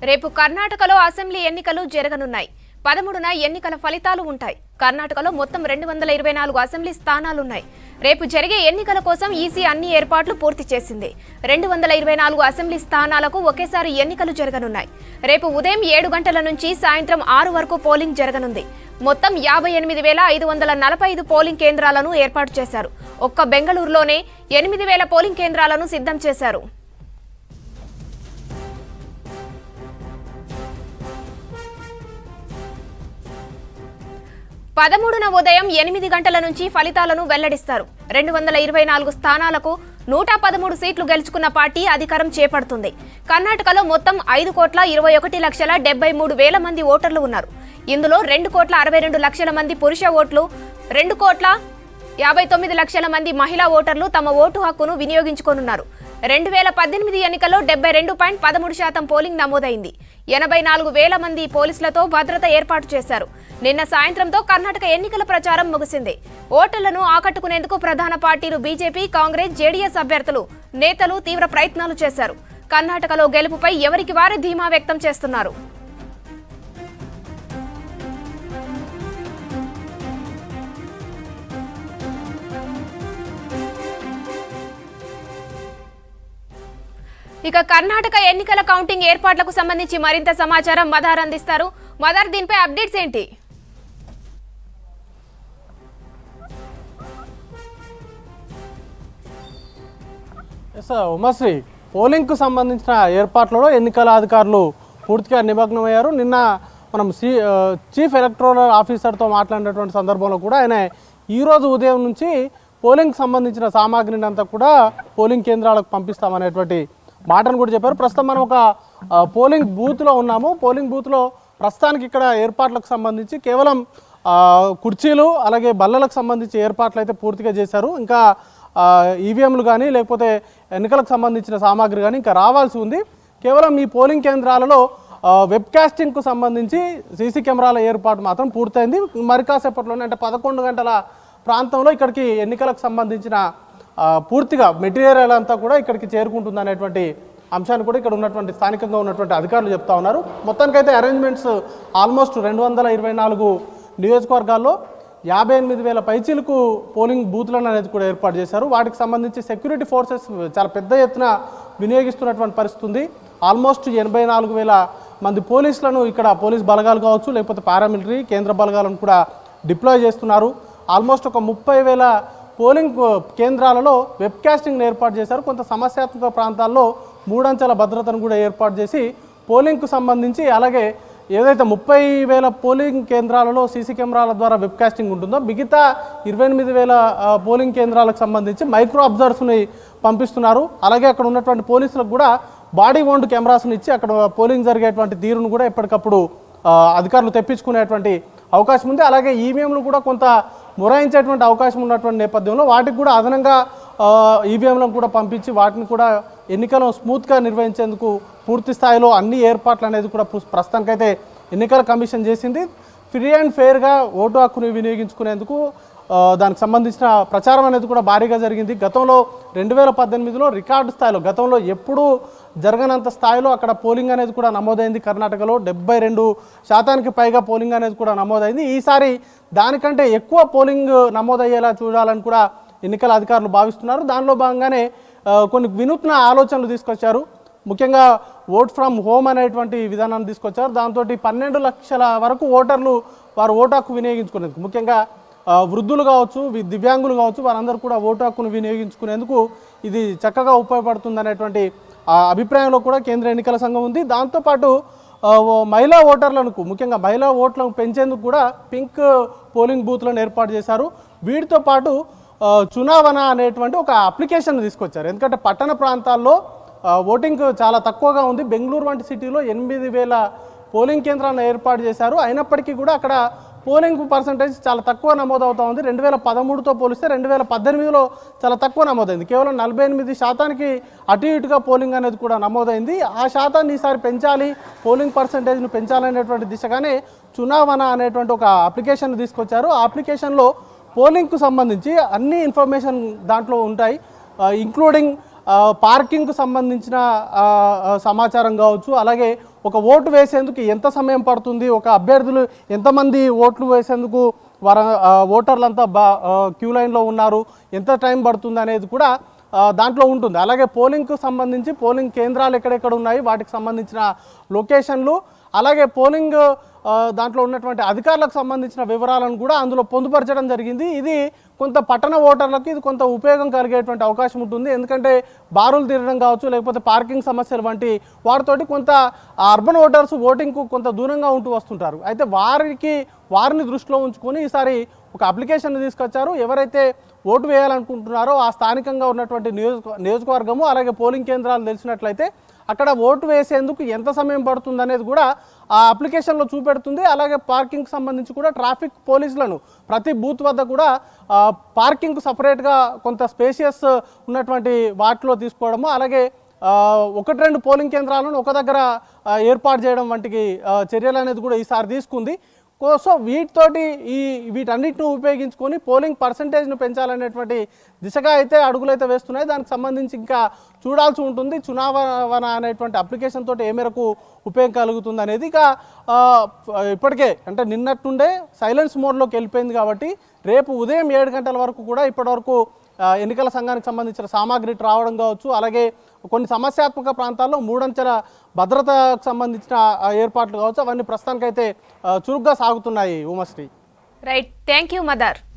రేపు కర్ణాటకలో అసెంబ్లీ ఎన్నికలు జరగనున్నాయి పదమూడున ఎన్నికల ఫలితాలు ఉంటాయి కర్ణాటకలో మొత్తం రెండు వందల ఇరవై నాలుగు అసెంబ్లీ స్థానాలున్నాయి రేపు జరిగే ఎన్నికల కోసం ఈసీ అన్ని ఏర్పాట్లు పూర్తి చేసింది రెండు వందల ఇరవై నాలుగు అసెంబ్లీ స్థానాలకు ఒకేసారి ఎన్నికలు జరగనున్నాయి రేపు ఉదయం ఏడు గంటల నుంచి సాయంత్రం ఆరు వరకు పోలింగ్ జరగనుంది మొత్తం యాభై ఎనిమిది వేల ఐదు వందల నలభై ఐదు పోలింగ్ కేంద్రాలను ఏర్పాటు చేశారు ఒక్క బెంగళూరులోనే ఎనిమిది వేల పోలింగ్ కేంద్రాలను సిద్ధం చేశారు పదమూడున ఉదయం ఎనిమిది గంటల నుంచి ఫలితాలను వెల్లడిస్తారు రెండు వందల ఇరవై నాలుగు స్థానాలకు నూట పదమూడు సీట్లు గెలుచుకున్న పార్టీ అధికారం చేపడుతుంది కర్ణాటకలో మొత్తం ఐదు కోట్ల ఇరవై ఒకటి లక్షల డెబ్బై మూడు వేల మంది ఓటర్లు ఉన్నారు ఇందులో రెండు కోట్ల అరవై రెండు లక్షల మంది పురుష ఓట్లు రెండు కోట్ల యాభై తొమ్మిది లక్షల మంది మహిళా ఓటర్లు తమ ఓటు హక్కును వినియోగించుకోనున్నారు రెండు వేల పద్దెనిమిది ఎన్నికల్లో డెబ్బై రెండు పాయింట్ పదమూడు శాతం పోలింగ్ నమోదైంది ఎనభై నాలుగు వేల మంది పోలీసులతో భద్రత ఏర్పాటు చేశారు నిన్న సాయంత్రంతో కర్ణాటక ఎన్నికల ప్రచారం ముగిసింది ఓటర్లను ఆకట్టుకునేందుకు ప్రధాన పార్టీలు బీజేపీ కాంగ్రెస్ జేడీఎస్ అభ్యర్థులు నేతలు తీవ్ర ప్రయత్నాలు చేశారు కర్ణాటకలో గెలుపుపై ఎవరికి వారే ధీమా వ్యక్తం చేస్తున్నారు ఇక కర్ణాటక ఎన్నికల కౌంటింగ్ ఏర్పాట్లకు సంబంధించి మరింత సమాచారం మదార్ అందిస్తారు మదార్ దీనిపై అప్డేట్స్ ఏంటి ఎస్ ఉమాశ్రీ పోలింగ్కు సంబంధించిన ఏర్పాట్లలో ఎన్నికల అధికారులు పూర్తిగా నిమగ్నమయ్యారు నిన్న మనం సి ఆ, చీఫ్ ఎలక్టోరల్ ఆఫీసర్తో మాట్లాడినటువంటి సందర్భంలో కూడా ఆయన ఈరోజు ఉదయం నుంచి పోలింగ్కి సంబంధించిన సామాగ్రిని అంతా కూడా పోలింగ్ కేంద్రాలకు పంపిస్తామనేటువంటి మాటను కూడా చెప్పారు ప్రస్తుతం మనం ఒక ఆ, పోలింగ్ బూత్లో ఉన్నాము పోలింగ్ బూత్లో ప్రస్తుతానికి ఇక్కడ ఏర్పాట్లకు సంబంధించి కేవలం ఆ, కుర్చీలు అలాగే బల్లలకు సంబంధించి ఏర్పాట్లు అయితే పూర్తిగా చేశారు ఇంకా ఈవీఎంలు కానీ లేకపోతే ఎన్నికలకు సంబంధించిన సామాగ్రి కానీ ఇంకా రావాల్సి ఉంది కేవలం ఈ పోలింగ్ కేంద్రాలలో ఆ, వెబ్ కాస్టింగ్కు సంబంధించి సీసీ కెమెరాల ఏర్పాటు మాత్రం పూర్తయింది మరి కాసేపట్లోనే అంటే పదకొండు గంటల ప్రాంతంలో ఇక్కడికి ఎన్నికలకు సంబంధించిన ఆ, పూర్తిగా మెటీరియల్ అంతా కూడా ఇక్కడికి చేరుకుంటుంది అనేటువంటి అంశాన్ని కూడా ఇక్కడ ఉన్నటువంటి స్థానికంగా ఉన్నటువంటి అధికారులు చెప్తా ఉన్నారు మొత్తానికైతే అరేంజ్మెంట్స్ ఆల్మోస్ట్ రెండు వందల ఇరవై నాలుగు నియోజకవర్గాల్లో యాభై ఎనిమిది వేల పైచీలకు పోలింగ్ బూత్లను అనేది కూడా ఏర్పాటు చేశారు వాటికి సంబంధించి సెక్యూరిటీ ఫోర్సెస్ చాలా పెద్ద ఎత్తున వినియోగిస్తున్నటువంటి పరిస్థితి ఉంది ఆల్మోస్ట్ ఎనభై నాలుగు వేల మంది పోలీసులను ఇక్కడ పోలీస్ బలగాలు కావచ్చు లేకపోతే పారామిలిటరీ కేంద్ర బలగాలను కూడా డిప్లాయ్ చేస్తున్నారు ఆల్మోస్ట్ ఒక ముప్పై వేల పోలింగ్ కేంద్రాలలో వెబ్ కాస్టింగ్ ఏర్పాటు చేశారు కొంత సమస్యాత్మక ప్రాంతాల్లో మూడంచెల భద్రతను కూడా ఏర్పాటు చేసి పోలింగ్కు సంబంధించి అలాగే ఏదైతే ముప్పై వేల పోలింగ్ కేంద్రాలలో సీసీ కెమెరాల ద్వారా వెబ్ కాస్టింగ్ ఉంటుందో మిగతా ఇరవై ఎనిమిది వేల ఆ, పోలింగ్ కేంద్రాలకు సంబంధించి మైక్రో అబ్జర్వర్స్ని పంపిస్తున్నారు అలాగే అక్కడ ఉన్నటువంటి పోలీసులకు కూడా బాడీ ఓన్డ్ కెమెరాస్ని ఇచ్చి అక్కడ పోలింగ్ జరిగేటువంటి తీరును కూడా ఎప్పటికప్పుడు ఆ, అధికారులు తెప్పించుకునేటువంటి అవకాశం ఉంది అలాగే ఈవీఎంలు కూడా కొంత మొరాయించేటువంటి అవకాశం ఉన్నటువంటి నేపథ్యంలో వాటికి కూడా అదనంగా ఈవీఎంలను కూడా పంపించి వాటిని కూడా ఎన్నికలను స్మూత్గా నిర్వహించేందుకు పూర్తి స్థాయిలో అన్ని ఏర్పాట్లు అనేది కూడా పు- ప్రస్తుతానికైతే ఎన్నికల కమిషన్ చేసింది ఫ్రీ అండ్ ఫెయిర్గా ఓటు హక్కుని వినియోగించుకునేందుకు ఆ, దానికి సంబంధించిన ప్రచారం అనేది కూడా భారీగా జరిగింది గతంలో రెండు వేల పద్దెనిమిదిలో రికార్డు స్థాయిలో గతంలో ఎప్పుడూ జరగనంత స్థాయిలో అక్కడ పోలింగ్ అనేది కూడా నమోదైంది కర్ణాటకలో డెబ్బై రెండు శాతానికి పైగా పోలింగ్ అనేది కూడా నమోదైంది ఈసారి దానికంటే ఎక్కువ పోలింగ్ నమోదయ్యేలా చూడాలని కూడా ఎన్నికల అధికారులు భావిస్తున్నారు దానిలో భాగంగానే ఆ, కొన్ని వినూత్న ఆలోచనలు తీసుకొచ్చారు ముఖ్యంగా ఓట్ ఫ్రమ్ హోమ్ అనేటువంటి విధానాన్ని తీసుకొచ్చారు దాంతో పన్నెండు లక్షల వరకు ఓటర్లు వారు ఓటు హక్కు వినియోగించుకునేందుకు ముఖ్యంగా ఆ, వృద్ధులు కావచ్చు వి- దివ్యాంగులు కావచ్చు వారందరూ కూడా ఓటు హక్కును వినియోగించుకునేందుకు ఇది చక్కగా ఉపయోగపడుతుంది అనేటువంటి ఆ, అభిప్రాయంలో కూడా కేంద్ర ఎన్నికల సంఘం ఉంది దాంతోపాటు ఆ, ఓ మహిళా ఓటర్లకు ముఖ్యంగా మహిళా ఓట్లను పెంచేందుకు కూడా పింక్ పోలింగ్ బూత్లను ఏర్పాటు చేశారు వీటితో పాటు ఆ, చునావన అనేటువంటి ఒక అప్లికేషన్ తీసుకొచ్చారు ఎందుకంటే పట్టణ ప్రాంతాల్లో ఆ, ఓటింగ్ చాలా తక్కువగా ఉంది బెంగళూరు వంటి సిటీలో ఎనిమిది వేల పోలింగ్ కేంద్రాలను ఏర్పాటు చేశారు అయినప్పటికీ కూడా అక్కడ పోలింగ్ పర్సంటేజ్ చాలా తక్కువ నమోదవుతా ఉంది రెండు వేల పదమూడుతో పోలిస్తే రెండు వేల పద్దెనిమిదిలో చాలా తక్కువ నమోదైంది కేవలం నలభై ఎనిమిది శాతానికి అటు ఇటుగా పోలింగ్ అనేది కూడా నమోదైంది ఆ శాతాన్ని ఈసారి పెంచాలి పోలింగ్ పర్సంటేజ్ను పెంచాలనేటువంటి దిశగానే చునావన అనేటువంటి ఒక అప్లికేషన్ తీసుకొచ్చారు ఆ అప్లికేషన్లో పోలింగ్కు సంబంధించి అన్ని ఇన్ఫర్మేషన్ దాంట్లో ఉంటాయి ఇంక్లూడింగ్ పార్కింగ్కు సంబంధించిన ఆ, ఆ, సమాచారం కావచ్చు అలాగే ఒక ఓటు వేసేందుకు ఎంత సమయం పడుతుంది ఒక అభ్యర్థులు ఎంతమంది ఓట్లు వేసేందుకు వారు ఆ, ఓటర్లంతా బా ఆ, క్యూ లైన్లో ఉన్నారు ఎంత టైం పడుతుంది అనేది కూడా ఆ, దాంట్లో ఉంటుంది అలాగే పోలింగ్కు సంబంధించి పోలింగ్ కేంద్రాలు ఎక్కడెక్కడ ఉన్నాయి వాటికి సంబంధించిన లొకేషన్లు అలాగే పోలింగ్ ఆ, దాంట్లో ఉన్నటువంటి అధికారులకు సంబంధించిన వివరాలను కూడా అందులో పొందుపరచడం జరిగింది ఇది కొంత పట్టణ ఓటర్లకు ఇది కొంత ఉపయోగం కలిగేటువంటి అవకాశం ఉంటుంది ఎందుకంటే బారులు తీరడం కావచ్చు లేకపోతే పార్కింగ్ సమస్యలు వంటి వాటితోటి కొంత అర్బన్ ఓటర్స్ ఓటింగ్కు కొంత దూరంగా ఉంటూ వస్తుంటారు అయితే వారికి వారిని దృష్టిలో ఉంచుకొని ఈసారి ఒక అప్లికేషన్ తీసుకొచ్చారు ఎవరైతే ఓటు వేయాలనుకుంటున్నారో ఆ స్థానికంగా ఉన్నటువంటి నియోజక నియోజకవర్గము అలాగే పోలింగ్ కేంద్రాలు తెలిసినట్లయితే అక్కడ ఓటు వేసేందుకు ఎంత సమయం పడుతుంది అనేది కూడా ఆ అప్లికేషన్లో చూపెడుతుంది అలాగే పార్కింగ్కి సంబంధించి కూడా ట్రాఫిక్ పోలీసులను ప్రతి బూత్ వద్ద కూడా ఆ, పార్కింగ్కు సపరేట్గా కొంత స్పేషియస్ ఉన్నటువంటి వాటిలో తీసుకోవడము అలాగే ఆ, ఒకటి రెండు పోలింగ్ కేంద్రాలను ఒక దగ్గర ఆ, ఏర్పాటు చేయడం వంటికి ఆ, చర్యలు అనేది కూడా ఈసారి తీసుకుంది కో- సో వీటితోటి ఈ వీటన్నిటిని ఉపయోగించుకొని పోలింగ్ పర్సంటేజ్ను పెంచాలనేటువంటి దిశగా అయితే అడుగులైతే వేస్తున్నాయి దానికి సంబంధించి ఇంకా చూడాల్సి ఉంటుంది చునావణ అనేటువంటి అప్లికేషన్ తోటి ఏ మేరకు ఉపయోగం కలుగుతుంది అనేది ఇక ఆ, ఇప్పటికే అంటే నిన్నట్టుండే సైలెన్స్ మోడ్లోకి వెళ్ళిపోయింది కాబట్టి రేపు ఉదయం ఏడు గంటల వరకు కూడా ఇప్పటివరకు ఆ, ఎన్నికల సంఘానికి సంబంధించిన సామాగ్రి రావడం కావచ్చు అలాగే కొన్ని సమస్యాత్మక ప్రాంతాల్లో మూడంచెల భద్రతకు సంబంధించిన ఆ, ఏర్పాట్లు కావచ్చు అవన్నీ ప్రస్తుతానికైతే ఆ, చురుగ్గా సాగుతున్నాయి Umashree right thank you mother